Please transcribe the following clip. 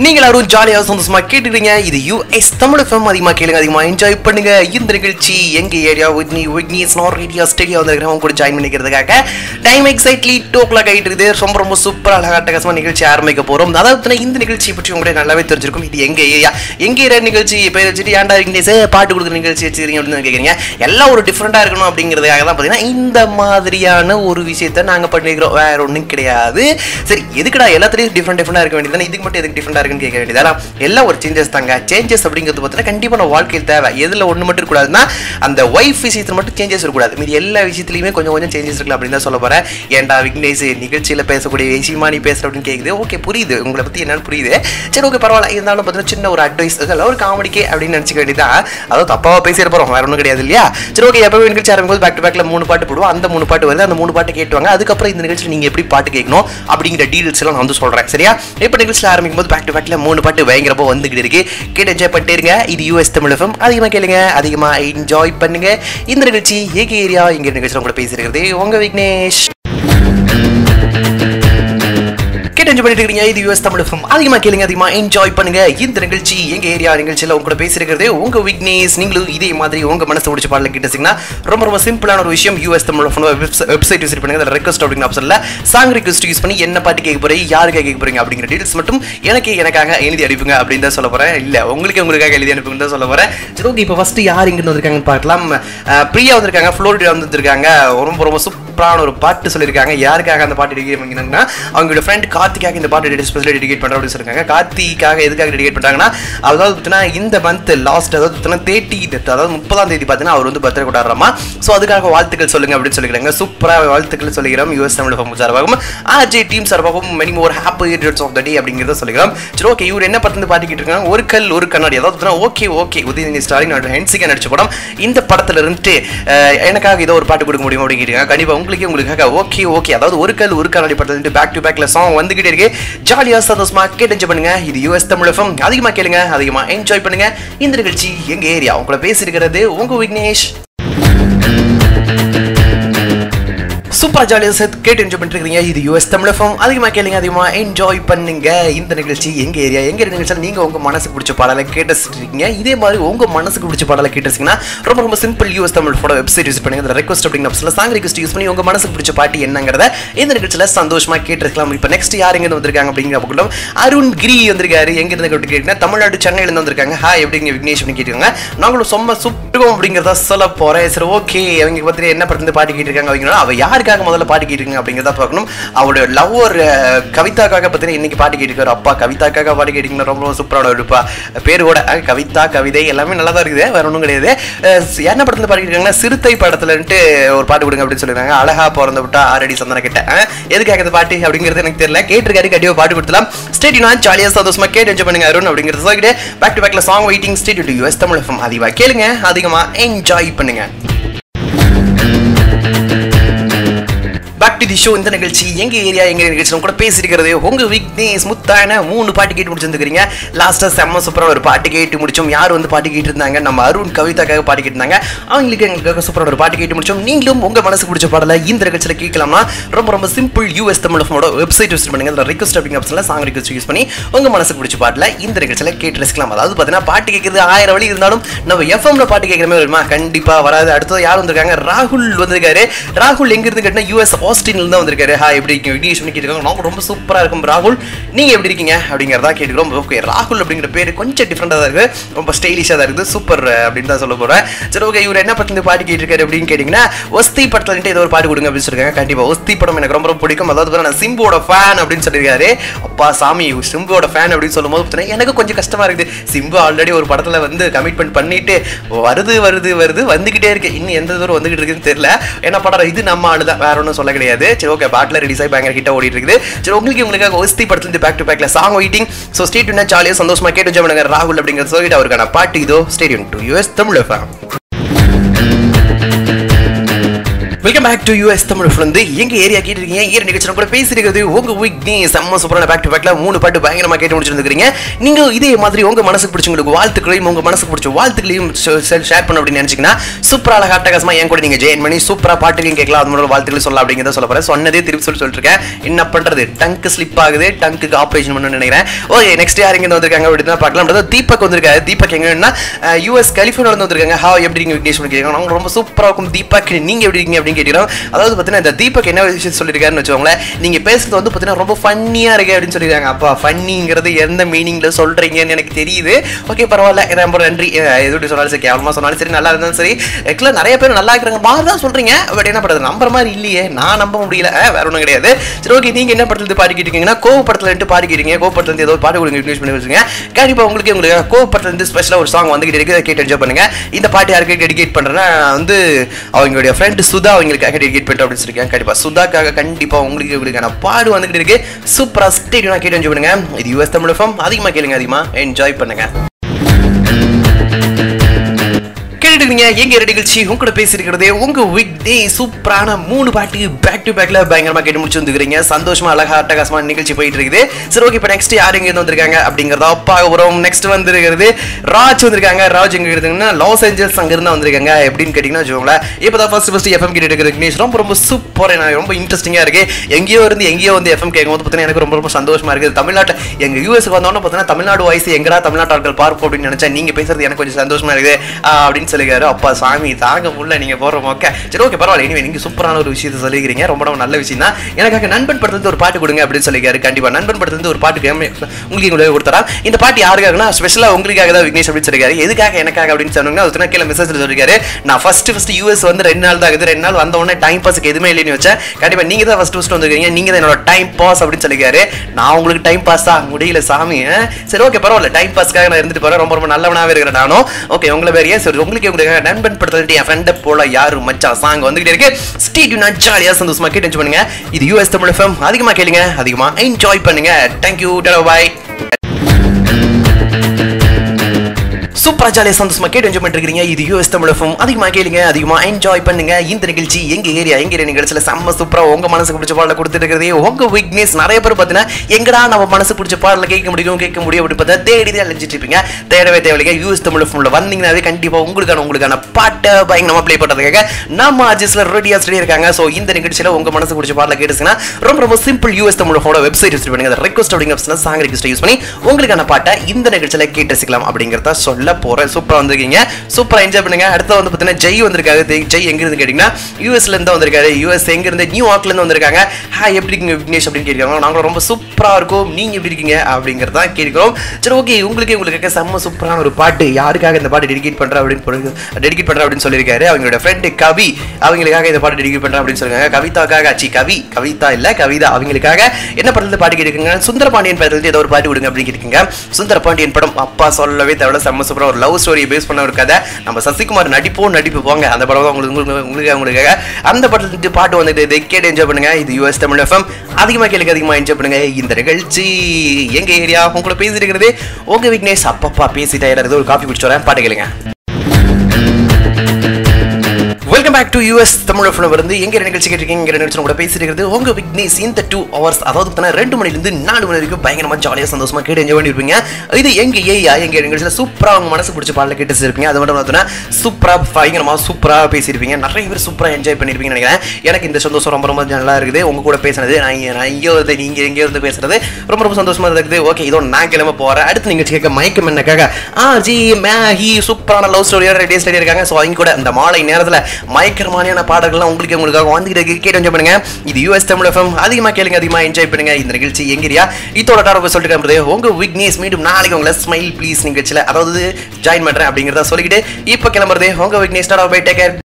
நீங்க எல்லாரும் ஜாலியாக சந்தோஷமா கேட்டுக்கிறீங்க இது யூஎஸ் தமிழ் ஃபிலிம் அதிகமாக கேளுங்க அதிகமாக என்ஜாய் பண்ணுங்க இந்த நிகழ்ச்சி எங்க ஏரியா விட்னி விட்னிஸ் நார் ரேடியோ ஸ்டேடியோ வந்துருக்கிறவங்க கூட ஜாயின் பண்ணிக்கிறதுக்காக time exactly two o'clock ஆகிட்டு இருக்குது ரொம்ப ரொம்ப சூப்பர் அழகாட்டகசமாக நிகழ்ச்சி ஆரம்பிக்க போறோம் அதாவது இந்த நிகழ்ச்சி பற்றி உங்களுக்கு நல்லாவே தெரிஞ்சிருக்கும் இது எங்க ஏரியா எங்க ஏரியா நிகழ்ச்சி பேர் வச்சுட்டு ஏன்டா விக்னேஷ் பாட்டு கொடுக்குற நிகழ்ச்சி வச்சுக்கிறீங்க அப்படின்னு கேட்குறீங்க எல்லாம் ஒரு டிஃப்ரெண்டாக இருக்கணும் அப்படிங்கிறதுக்காக தான் பார்த்தீங்கன்னா இந்த மாதிரியான ஒரு விஷயத்தை நாங்கள் பண்ணிக்கிறோம் வேற ஒன்றும் கிடையாது சரி எதுக்குடா எல்லாத்துலேயும் டிஃப்ரெண்ட் டிஃப்ரெண்டாக இருக்க வேண்டியது இதுக்கு மட்டும் எதுக்கு டிஃப்ரெண்டாக இருக்குன்னு கேட்க வேண்டியதா எல்லாம் ஒரு சேஞ்சஸ் தாங்க சேஞ்சஸ் அப்படிங்கிறது பார்த்தீங்கன்னா கண்டிப்பாக நம்ம வாழ்க்கையில் தேவை எதில் ஒன்று மட்டும் இருக்கக்கூடாதுன்னா அந்த ஒய்ஃப் விஷயத்தில் மட்டும் சேஞ்சஸ் இருக்கக்கூடாது மீதி எல்லா விஷயத்துலையுமே கொஞ்சம் கொஞ்சம் சேஞ்சஸ் இருக்கலாம் அப்படின்னு தான் சொல்ல போகிறேன் ஏன்டா விக்னேஷ் நிகழ்ச்சியில் பேசக்கூடிய விஷயமா நீ பேசுகிற அப்படின்னு கேட்குது ஓகே புரியுது உங்களை பற்றி என்னன்னு புரியுது சரி ஓகே பரவாயில்ல இருந்தாலும் பார்த்தீங்கன்னா சின்ன ஒரு அட்வைஸ் அதெல்லாம் ஒரு காமெடிக்கே அப்படின்னு நினச்சிக்க வேண்டியதான் அதாவது தப்பாக பேசிட்டு போகிறோம் வேற ஒன்றும் கிடையாது இல்லையா சரி ஓகே எப்போ நிகழ்ச்சி ஆரம்பிக்கும் பேக் டு பேக்கில் மூணு பாட்டு போடுவோம் அந்த மூணு பாட்டு வருது அந்த மூணு பாட்டு கேட்டுவாங்க அதுக்கப்புறம் இந்த நிகழ்ச்சியில் நீங்கள் எப்படி பாட்டு கேட்கணும் அப்படிங்கிற டீடைல்ஸ் எல்லாம் நான் வந்து சொல்கிறேன் சரியா இப்போ நிகழ்ச்சியில் ஆரம்பிக்கும் போது பேக் டு பேக்கில் மூணு பாட்டு பயங்கரப்போ வந்துகிட்டு இருக்கு கேட்டு என்ஜாய் பண்ணிட்டே இருங்க இது யூஎஸ் தமிழ் எஃப்எம் அதிகமாக கேளுங்க அதிகமாக என்ஜாய் பண்ணுங்க இந்த நிகழ்ச்சி ஏகே ஏரியா இங்கே நிகழ்ச்சியில் கூட பேசியிருக்கிறது உங்க விக்னேஷ் கேட்டு என்ஜாய் பண்ணிட்டு இருக்கீங்க இது யூஎஸ் தமிழ் எஃப்எம் அதிகமாக கேளுங்க அதிகமாக என்ஜாய் பண்ணுங்க இந்த நிகழ்ச்சி எங்க ஏரியா நிகழ்ச்சியில் உங்க கூட பேசியிருக்கிறது உங்க விக்னேஷ் நீங்களும் இதே மாதிரி உங்க மனசு பிடிச்ச பாடல கேட்டுச்சிங்கன்னா ரொம்ப ரொம்ப சிம்பிளான ஒரு விஷயம் US Tamil FM website visit பண்ணுங்க அதில் ரெக்வஸ்ட் அப்படிங்கிற ஆப்ஷனில் சாங் ரெக்வஸ்ட் யூஸ் பண்ணி என்ன பாட்டு கேட்க போறீங்க யாருக்காக கேட்க போறீங்க அப்படிங்கிற டீடைல்ஸ் மட்டும் எனக்கு எனக்காக எழுதி அனுப்புங்க அப்படின்னு தான் சொல்ல போறேன் இல்ல உங்களுக்கு உங்களுக்காக எழுதி அனுப்புங்க தான் சொல்ல போறேன் சரி ஓகே இப்போ ஃபர்ஸ்ட் யார் இங்கிருந்து வந்திருக்காங்கன்னு பார்க்கலாம் அஹ், பிரியா வந்திருக்காங்க ஃப்ளோரிடா வந்திருக்காங்க ரொம்ப ரொம்ப சூப்பரான ஒரு பாட்டு சொல்லியிருக்காங்க யாருக்காக அந்த பாட்டு டெடிகேட் பண்ணிங்கன்னா அவங்களோட ஃப்ரெண்ட் கார்த்திக்காக இந்த பாட்டு ஸ்பெஷலாக டெடிகேட் பண்ணுறோம் அப்படின்னு சொல்லியிருக்காங்க கார்த்திக்காக எதுக்காக டெடிகேட் பண்ணுறாங்கன்னா அதாவது பார்த்தீங்கன்னா இந்த மந்த் லாஸ்ட் அதாவது பார்த்தீங்கன்னா தேர்ட்டி அதாவது முப்பதாம் தேதி பார்த்தீங்கன்னா அவர் வந்து பர்த்டே கொண்டாடுறாமா ஸோ அதுக்காக வாழ்த்துக்கள் சொல்லுங்க அப்படின்னு சொல்லிக்கிறாங்க சூப்பராக வாழ்த்துக்கள் சொல்லிக்கிறோம் யூஎஸ் தமிழ் ஃபம் சார்பாகவும் ஆர்ஜே டீம் சார்பாகவும் many more happy returns of the day அப்படிங்கிறத சொல்லிக்கிறோம் சரி ஓகே இவர் என்ன பத்து பாட்டிக்கிட்டு இருக்காங்க ஒரு கல் ஒரு கண்ணாடி அதாவது ஓகே ஓகே உதயநிதி ஸ்டாலின் ஹென்சிகா நடிச்ச படம் இந்த படத்துல இருந்துட்டு அஹ், எனக்காக ஏதோ ஒரு பாட்டு கொடுக்க முடியும் அப்படிங்கிறீங்க கண்டிப்பா உங்களுக்கு உங்களுக்காக ஓகே ஓகே அதாவது ஒரு கல் ஒரு கண்ணாடி படத்துல இருந்து பேக் டு பேக்ல சாங் வந்துகிட்டே இருக்கு ஜாலியா சந்தோஷமா கேட்டு enjoy பண்ணுங்க இது யூஎஸ் தமிழ் எஃப்எம் அதிகமா கேளுங்க அதிகமா என்ஜாய் பண்ணுங்க இந்த நிகழ்ச்சி எங்க ஏரியா உங்களை பேசியிருக்கிறது உங்க விக்னேஷ் சூப்பர் ஜாலியாக சேர்த்து கேட்டு என்ஜாய் பண்ணிட்டு இருக்கீங்க இது யூஎஸ் தமிழ் எஃப்எம் அதிகமாக கேளுங்க அதிகமாக என்ஜாய் பண்ணுங்க இந்த நிகழ்ச்சி எங்க ஏரியா எங்க நிகழ்ச்சியில் நீங்க உங்க மனசுக்கு பிடிச்ச பாடலை கேட்டு இருக்கீங்க இதே மாதிரி உங்க மனசுக்கு பிடிச்ச பாடலை கேட்டுருக்கீங்கன்னா ரொம்ப ரொம்ப சிம்பிள் யூஎஸ் தமிழ் ஃபோட வெப்சைட் யூஸ் பண்ணுங்க அதில் ரெக்வஸ்ட் அப்படிங்கிற ஆப்ஷனில் சாங் ரெக்வஸ்ட் யூஸ் பண்ணி உங்க மனசுக்கு பிடிச்ச பாட்டு என்னங்கிறத இந்த நிகழ்ச்சியில் சந்தோஷமா கேட்டிருக்கலாம் இப்போ நெக்ஸ்ட் யார் எங்க வந்திருக்காங்க அப்படிங்கிற பக்கம் அருண் கிரி வந்திருக்காரு எங்க இருந்து கேட்டு கேட்டீங்கன்னா தமிழ்நாடு சென்னையில இருந்து வந்திருக்காங்க ஹாய் எப்படிங்க விக்னேஷ் அப்படின்னு கேட்டிருக்காங்க நாங்களும் சும்மா சுட்டுவோம் அப்படிங்கிறத சொல்ல போறேன் சரி ஓகே அவங்க பத்தி என்ன படத்துல பாட்டு கேட்டிருக்காங்க அப்படிங்கிறா அவ யாருக்காக முதல்ல பாட்டு கேட்டிருக்காங்க அப்படிங்கிறத பார்க்கணும் அவளுடைய லவ்வர் கவிதாக்காக பத்தின இன்னைக்கு பாட்டு கேட்டிருக்காரு அப்பா கவிதாக்காக பாட்டு கேட்டிங்கன்னா ரொம்ப ரொம்ப சூப்பரான இருப்பா பேர் கூட அஹ், கவிதா கவிதை எல்லாமே நல்லா தான் இருக்குது வேற ஒன்றும் கிடையாது அஹ், என்ன படத்துல பாட்டு கேட்டிருக்காங்கன்னா சிறுத்தை படத்துலன்ட்டு ஒரு பாட்டு கொடுங்க அப்படின்னு சொல்லிருக்காங்க அழகா பிறந்து விட்டா ஆரடி சந்தன கிட்ட அஹ், எதுக்காக இந்த பாட்டு அப்படிங்கிறது எனக்கு தெரியல கேட்டிருக்காரு கண்டிப்பா பாட்டு கொடுத்தலாம் ஸ்டேட் நான் ஜாலியாக சந்தோஷமா கேட்டு என்ஜாய் பண்ணுங்க அருண் அப்படிங்கிறது சொல்லிட்டு பேக் டு பேக்ல song waiting stay tuned to US Tamil FM அதிகமாக கேளுங்க அதிகமா என்ஜாய் பண்ணுங்க பேக் டு தி ஷோ இந்த நிகழ்ச்சி எங்க ஏரியா எங்க நிகழ்ச்சி நம்ம கூட பேசியிருக்கிறது உங்க விக்னேஷ் முத்தான மூணு பாட்டு கேட்டு முடிச்சிருந்துக்கிறீங்க லாஸ்டா செம்ம சூப்பரான ஒரு பாட்டு கேட்டு முடிச்சோம் யார் வந்து பாட்டு கேட்டு இருந்தாங்க நம்ம அருண் கவிதாக்காக பாட்டு கேட்டிருந்தாங்க அவங்களுக்கு எங்களுக்காக சூப்பரான ஒரு பாட்டு கேட்டு முடிச்சோம் நீங்களும் உங்க மனசுக்கு பிடிச்ச பாடல இந்த நிகழ்ச்சியில் கேட்கலாம்னா ரொம்ப ரொம்ப simple US Tamil website use பண்ணுங்க அதில் ரிக்வஸ்ட் அப்படிங்கிற ஆப்ஷனில் சாங் ரிக்வஸ்ட் யூஸ் பண்ணி உங்க மனசுக்கு பிடிச்ச பாடல இந்த நிகழ்ச்சியில் கேட்டு ரசிக்கலாம் அதாவது பார்த்தீங்கன்னா பாட்டு கேட்கறது ஆயிரம் வழி இருந்தாலும் நம்ம எஃப்எம்ல பாட்டு கேட்குற மாதிரி வருமா கண்டிப்பா வராது அடுத்தது யார் வந்திருக்காங்க ராகுல் வந்திருக்காரு ராகுல் எங்க இருந்து கேட்டா யூஎஸ் ஆஸ்டின்ல இருந்து வந்திருக்காரு ஹாய் எப்படி இருக்கீங்க விக்னேஷ் பண்ணி கேட்டிருக்காங்க நாங்க ரொம்ப சூப்பரா இருக்கும் ராகுல் நீங்க எப்படி இருக்கீங்க அப்படிங்கிறதா கேட்டுக்கிறோம் ஓகே ராகுல் அப்படிங்கிற பேர் கொஞ்சம் டிஃப்ரெண்டா தான் இருக்கு ரொம்ப ஸ்டைலிஷா தான் இருக்குது சூப்பர் அப்படின்னு தான் சொல்ல போறேன் சரி ஓகே இவர் என்ன படத்துல பாட்டு கேட்டிருக்காரு அப்படின்னு கேட்டீங்கன்னா ஒஸ்தி படத்துல ஏதோ ஒரு பாட்டு கொடுங்க அப்படின்னு சொல்லிருக்காங்க கண்டிப்பா ஒஸ்தி படம் எனக்கு ரொம்ப ரொம்ப பிடிக்கும் அதாவது பாத்தீங்கன்னா நான் சிம்புவோட ஃபேன் அப்படின்னு சொல்லியிருக்காரு அப்பா சாமி சிம்புவோட ஃபேன் அப்படின்னு சொல்லும்போது பார்த்தீங்கன்னா எனக்கு கொஞ்சம் கஷ்டமா இருக்குது சிம்பு ஆல்ரெடி ஒரு படத்துல வந்து கமிட்மெண்ட் பண்ணிட்டு வருது வருது வருது வந்துகிட்டே இருக்கு இன்னும் எந்த தூரம் வந்துகிட்டு இருக்குன்னு தெரியல என்ன படம் இது நம்ம ஆளு தான் வேற ஒன்றும் சொல்ல கிடையாது சரி ஓகே பாட்டில் ரிலீஸ் ஆகி பயங்கர கிட்ட ஓடிட்டு இருக்குது சரி உங்களுக்கு உங்களுக்காக ஒஸ்தி படத்துல இருந்து பேக் டு பேக்ல சாங் வெயிட்டிங் ஸோ ஸ்டேட் ஜாலியாக சந்தோஷமா கேட்டு enjoy பண்ணுங்க ராகுல் அப்படிங்கிற சொல்லிட்டு அவருக்கான பாட்டு இதோ stay tuned to US Tamil FM welcome back to US Tamil வந்து எங்க ஏரியா கேட்டு இருக்கீங்க ஏரியா நிகழ்ச்சி கூட பேசிருக்கிறது உங்க வீக் நீ செம்ம சூப்பரான பேக் டு பேக்ல மூணு பாட்டு பயங்கரமா கேட்டு முடிச்சிருந்துக்கிறீங்க நீங்க இதே மாதிரி உங்க மனசுக்கு பிடிச்சவங்களுக்கு வாழ்த்துக்களையும் உங்க மனசுக்கு பிடிச்ச வாழ்த்துக்களையும் ஷேர் பண்ண அப்படின்னு நினைச்சீங்கன்னா சூப்பரா அழகா அட்டகாசமா என் கூட நீங்க ஜெயின் பண்ணி சூப்பரா பாட்டுலையும் கேட்கலாம் அது மூலம் வாழ்த்துக்கள் சொல்லலாம் அப்படிங்கிறத சொல்ல போறேன் சொன்னதே திருப்பி சொல்லி சொல்லிட்டு இருக்கேன் என்ன பண்றது டங்க் ஸ்லிப் ஆகுது டங்க்கு ஆப்ரேஷன் பண்ணணும்னு நினைக்கிறேன் ஓகே நெக்ஸ்ட் யார் இங்க வந்திருக்காங்க அப்படின்னு தான் பார்க்கலாம் அதாவது தீபக் வந்திருக்காரு தீபக் எங்கன்னா யூஎஸ் கலிஃபோர்னியா வந்திருக்காங்க ஹா எப்படி இருக்கீங்க விக்னேஷ் கேட்கணும் அவங்க ரொம்ப சூப்பரா இருக்கும் தீபக் நீங்க எப்படி இருக்கீங்க அப்படின்னு கேட்டீங்கன்னா அதாவது பார்த்தீங்கன்னா இந்த தீபக் என்ன விஷயம் சொல்லியிருக்காருன்னு வச்சுக்கோங்களேன் நீங்க பேசுறது வந்து பார்த்தீங்கன்னா ரொம்ப ஃபன்னியா இருக்கு அப்படின்னு சொல்லியிருக்காங்க அப்பா ஃபன்னிங்கிறது எந்த மீனிங்ல சொல்றீங்கன்னு எனக்கு தெரியுது ஓகே பரவாயில்ல இது ரொம்ப நன்றி அஹ் எது எப்படி சொன்னாலும் சரி கேவலமா சொன்னாலும் சரி நல்லா இருந்தாலும் சரி ஆக்சுவலாக நிறைய பேர் நல்லா இருக்கிறாங்க மாதிரி தான் சொல்றீங்க பட் என்ன பண்றது நம்புற மாதிரி இல்லையே நான் நம்ப முடியல அஹ் வேற ஒன்றும் கிடையாது சரி ஓகே நீங்க என்ன படத்துல இருந்து பாடிக்கிட்டு இருக்கீங்கன்னா கோவப்படத்துல இருந்து பாடிக்கிறீங்க கோவப்படத்துல இருந்து ஏதோ ஒரு பாட்டு கொடுங்க யூஸ் பண்ணி வச்சுங்க கண்டிப்பா உங்களுக்கு உங்களுக்கு கோவப்படத்துல இருந்து ஸ்பெஷலாக ஒரு சாங் வந்துகிட்டு இருக்கு அதை கேட்டு என்ஜாய் பண்ணுங்க இந்த பாட்டு யாருக்கு டெடிகேட் பண்றேன்னா வந்து அவங்களுடைய ஃப்ரெண்ட் சுதா அவங்களுக்காக டெடிகேட் பண்ணிட்டு அப்படின்னு சொல்லியிருக்கேன் கண்டிப்பா சுதாக்காக கண்டிப்பா உங்களுக்கு உங்களுக்கான பாடு வந்துகிட்டு இருக்கு சூப்பரா ஸ்டேடியம் கேட்டு என்ஜாய் பண்ணுங்க இது யூஎஸ் தமிழ் FM அதிகமா கேளுங்க அதிகமா என்ஜாய் பண்ணுங்க கேட்டுட்டு இருக்கீங்க எங்க நிகழ்ச்சி உங்க கூட பேசிருக்கிறதே உங்க வீக் டே சூப்பரான மூணு பாட்டு பேக் டு பேக்ல பயங்கரமா கேட்டு முடிச்சு வந்துக்கிறீங்க சந்தோஷமா அழகா அட்டகாசமா நிகழ்ச்சி போயிட்டு இருக்குது சரி ஓகே இப்போ நெக்ஸ்ட் யார் எங்க இருந்து வந்திருக்காங்க அப்படிங்கறத பார்க்க போறோம் நெக்ஸ்ட் வந்திருக்கிறது ராஜ் வந்திருக்காங்க ராஜ் எங்க இருக்குதுங்கன்னா லாஸ் ஏஞ்சல்ஸ் அங்க இருந்து வந்திருக்காங்க எப்படின்னு கேட்டீங்கன்னா வச்சுக்கோங்களேன் இப்பதான் ஃபர்ஸ்ட் ஃபர்ஸ்ட் எஃப்எம் கேட்டு இருக்கிற விக்னேஷ் ரொம்ப ரொம்ப சூப்பர் எனக்கு ரொம்ப இன்ட்ரெஸ்டிங்கா இருக்கு எங்கேயோ இருந்து எங்கேயோ வந்து எஃப்எம் கேட்கும்போது பார்த்தீங்கன்னா எனக்கு ரொம்ப ரொம்ப சந்தோஷமா இருக்குது தமிழ்நாட்டில் எங்க யூஎஸ்க்கு வந்தோன்னு பார்த்தீங்கன்னா தமிழ்நாடு வாய்ஸ் எங்கடா தமிழ்நாட்டு ஆட்கள் பார்ப்போம் அப்படின்னு நினைச்சேன் நீங்க பேசுறது எனக்கு கொஞ்சம் சந்தோஷமா இருக்குது ஆஹ் அப்படின்னு சொல்லிருக்காரு அப்பா சாமி தாங்க முடியல நீங்க போற மொக்க சரி ஓகே பரவாயில்ல இனிமே நீங்க சூப்பரான ஒரு விஷயத்தை சொல்லிக்கிறீங்க ரொம்ப ரொம்ப நல்ல விஷயம் தான் எனக்காக நண்பன் படத்துல ஒரு பாட்டு கொடுங்க அப்படின்னு சொல்லிருக்காரு கண்டிப்பா நண்பன் படத்துல ஒரு பாட்டு கேம- உங்களுக்கு உங்களுக்கு கொடுத்தரா இந்த பாட்டு யாருக்காகனா ஸ்பெஷலா உங்களுக்காக தான் விக்னேஷ் அப்படின்னு சொல்லிருக்காரு எதுக்காக எனக்காக அப்படின்னு சொன்னீங்கன்னா ஒருத்தர் கீழே மெசேஜ் சொல்லிருக்காரு நான் ஃபர்ஸ்ட் ஃபர்ஸ்ட் யூஎஸ் வந்து ரெண்டு நாள் தான் ஆகுது ரெண்டு நாள் வந்த உடனே டைம் பாஸ்க்கு எதுவுமே இல்லைன்னு வச்சேன் கண்டிப்பா நீங்க தான் ஃபர்ஸ்ட் ஃபர்ஸ்ட் வந்திருக்கீங்க நீங்க தான் என்னோட டைம் பாஸ் அப்படின்னு சொல்லிருக்காரு நான் உங்களுக்கு டைம் பாஸ் தான் முடியல சாமி ஆ? சரி ஓகே பரவாயில்ல டைம் பாஸ்க்காக நான் இருந்துட்டு போறேன் ரொம்ப ரொம்ப நல்லவனாவே இருக்கிறேன் நானும் ஓகே உங்களை வேற ஏன் சரி உங்களுக்கு உங்களுக்கு நண்பன் படத்துல என் ஃப்ரெண்டை போல யாரு மச்சான் சாங் வந்துகிட்டே இருக்கு ஸ்டேட் நான் ஜாலியா சந்தோஷமா கேட்டு enjoy பண்ணுங்க இது யூஎஸ் தமிழ் எஃப்எம் அதிகமா கேளுங்க அதிகமா என்ஜாய் பண்ணுங்க தேங்க்யூ டலோ பாய் சூப்பரா ஜாலியா சந்தோஷமா கேட்டு என்ஜாய் பண்ணிருக்கீங்க இது யூஎஸ் தமிழ் எஃப்எம் அதிகமா கேளுங்க அதிகமா என்ஜாய் பண்ணுங்க இந்த நிகழ்ச்சி எங்க ஏரியா எங்க ஏரியா நிகழ்ச்சியில செம்ம சூப்பரா உங்க மனசுக்கு பிடிச்ச பாடல கொடுத்துட்டு இருக்கிறதே உங்க வீக்னஸ் நிறைய பேர் பார்த்தீங்கன்னா எங்கடா நம்ம மனசு பிடிச்ச பாடல கேட்க முடியும் கேட்க முடியும் அப்படி பார்த்தா தேடி தான் அழிஞ்சிட்டு இருப்பீங்க தேடவே தேவையில்லைங்க யூஎஸ் தமிழ் எஃப்எம்ல வந்தீங்கன்னாவே கண்டிப்பா உங்களுக்கான உங்களுக்கான பாட்டை பயங்கரமா ப்ளே பண்றதுக்காக நம்ம ஆர்ஜிஸ்ல ரெடியா ரெடி இருக்காங்க ஸோ இந்த நிகழ்ச்சியில உங்க மனசு பிடிச்ச பாடல கேட்டுச்சுன்னா ரொம்ப ரொம்ப சிம்பிள் யூஎஸ் தமிழ் ஃபோட வெப்சைட் யூஸ் பண்ணுங்க அந்த ரெக்வஸ்ட் அப்படிங்கிற ஆப்ஷன்ல சாங் ரெக்வஸ்ட் யூஸ் பண்ணி உங்களுக்கான பாட்டை இந்த நிகழ்ச்சியில கேட்டு ரசிக்கலாம் அப்படிங்கிறத சொல்ல போறேன் சூப்பரா வந்திருக்கீங்க சூப்பரா என்ஜாய் பண்ணுங்க அடுத்து வந்து பார்த்தீங்கன்னா ஜெய் வந்திருக்காரு தெய்- ஜெய் எங்க இருந்து கேட்டீங்கன்னா யூஎஸ்ல இருந்து வந்திருக்காரு யூஎஸ் எங்க இருந்து நியூ யார்க்ல இருந்து வந்திருக்காங்க ஹாய் எப்படி இருக்கீங்க விக்னேஷ் அப்படின்னு கேட்கிறாங்க நாங்களும் ரொம்ப சூப்பரா இருக்கும் நீங்க எப்படி இருக்கீங்க அப்படிங்கறத கேட்கிறோம் சரி ஓகே உங்களுக்கு உங்களுக்கு செம்ம சூப்பரான ஒரு பாட்டு யாருக்காக இந்த பாட்டு டெடிகேட் பண்ற அப்படின்னு டெடிகேட் பண்ற அப்படின்னு சொல்லியிருக்காரு அவங்களோட ஃப்ரெண்டு கவி அவங்களுக்காக இந்த பாட்டு டெடிகேட் பண்ற அப்படின்னு சொல்லுங்க கவிதாக்காக சி கவி கவிதா இல்ல கவிதா அவங்களுக்காக என்ன படத்துல பாட்டு கேட்டுக்கங்க சுந்தரபாண்டியன் படத்துல இருந்து ஏதோ ஒரு பாட்டு விடுங்க அப்படின்னு கேட்டுக்கங்க சுந்தரபாண்டியன் படம் அப்பா சொல்லவே தேவையில்ல செம்ம சூப்பரா ஒரு லவ் ஸ்டோரியை பேஸ் பண்ண ஒரு கதை நம்ம சசிகுமார் நடிப்போ நடிப்பு போங்க அந்த படம் தான் உங்களுக்கு உங்களுக்கு உங்களுக்கு உங்களுக்காக அந்த படத்துல இருந்து பாட்டு வந்துட்டு இதை கேட்டு என்ஜாய் பண்ணுங்க இது யூஎஸ் தமிழ் எஃப்எம் அதிகமா கேளுங்க அதிகமா என்ஜாய் பண்ணுங்க இந்த நிகழ்ச்சி எங்க ஏரியா உங்களை பேசிட்டு இருக்கிறது உங்க விக்னேஷ் அப்பப்பா பேசிட்டா இருக்குது ஒரு காஃபி குடிச்சு வரேன் பாட்டு கேளுங்க welcome back to US Tamil FM இருந்து எங்க நிகழ்ச்சி கேட்டிருக்கீங்க எங்க நிகழ்ச்சி கூட பேசிட்டு இருக்கிறது உங்க விக்னேஷ் இந்த டூ ஹவர்ஸ் அதாவது பார்த்தீங்கன்னா ரெண்டு மணிலேருந்து நாலு மணி வரைக்கும் பயங்கரமா ஜாலியா சந்தோஷமா கேட்டு என்ஜாய் பண்ணிருப்பீங்க இது எங்க ஏயா எங்க நிகழ்ச்சியில சூப்பரா உங்க மனசு பிடிச்ச பாடல கேட்டு வச்சிருப்பீங்க அது மட்டும் பார்த்தீங்கன்னா சூப்பரா பயங்கரமா சூப்பரா பேசியிருப்பீங்க நிறைய பேர் சூப்பரா என்ஜாய் பண்ணிருப்பீங்கன்னு நினைக்கிறேன் எனக்கு இந்த சந்தோஷம் ரொம்ப ரொம்ப நல்லா இருக்குது உங்க கூட பேசுனது நான் இங்க- நான் இங்கே வந்து நீங்க எங்கே இருந்து பேசுறது ரொம்ப ரொம்ப சந்தோஷமா இருக்குது ஓகே இதோ நான் கிளம்ப போறேன் அடுத்து நிகழ்ச்சி கேட்க மயக்கம் என்னக்காக ஆ ஜி மேஹி சூப்பரான லவ் ஸ்டோரியோட ரெடி ஸ்டடி இருக்காங்க ஸோ அவங்க கூட இந்த மாலை நேரத்தில் மயக்கரமான பாடல்கள்லாம் உங்களுக்கு உங்களுக்காக வந்துகிட்டு இருக்கு. கேட்டு என்ஜாய் பண்ணுங்க இது யூஎஸ் தமிழ் எஃப்எம் அதிகமாக கேளுங்க அதிகமாக என்ஜாய் பண்ணுங்க இந்த நிகழ்ச்சி எங்கிரியா இதோட டாரப்ப சொல்லிட்டு கிளம்புறது உங்க விக்னேஷ் மீண்டும் நாளைக்கு உங்களை ஸ்மைல் ப்ளீஸ் நிகழ்ச்சியில் அதாவது ஜாயின் பண்றேன் அப்படிங்கிறத சொல்லிக்கிட்டு இப்போ கிளம்புறது உங்க விக்னேஷ் டாரா பை டேக் கேர்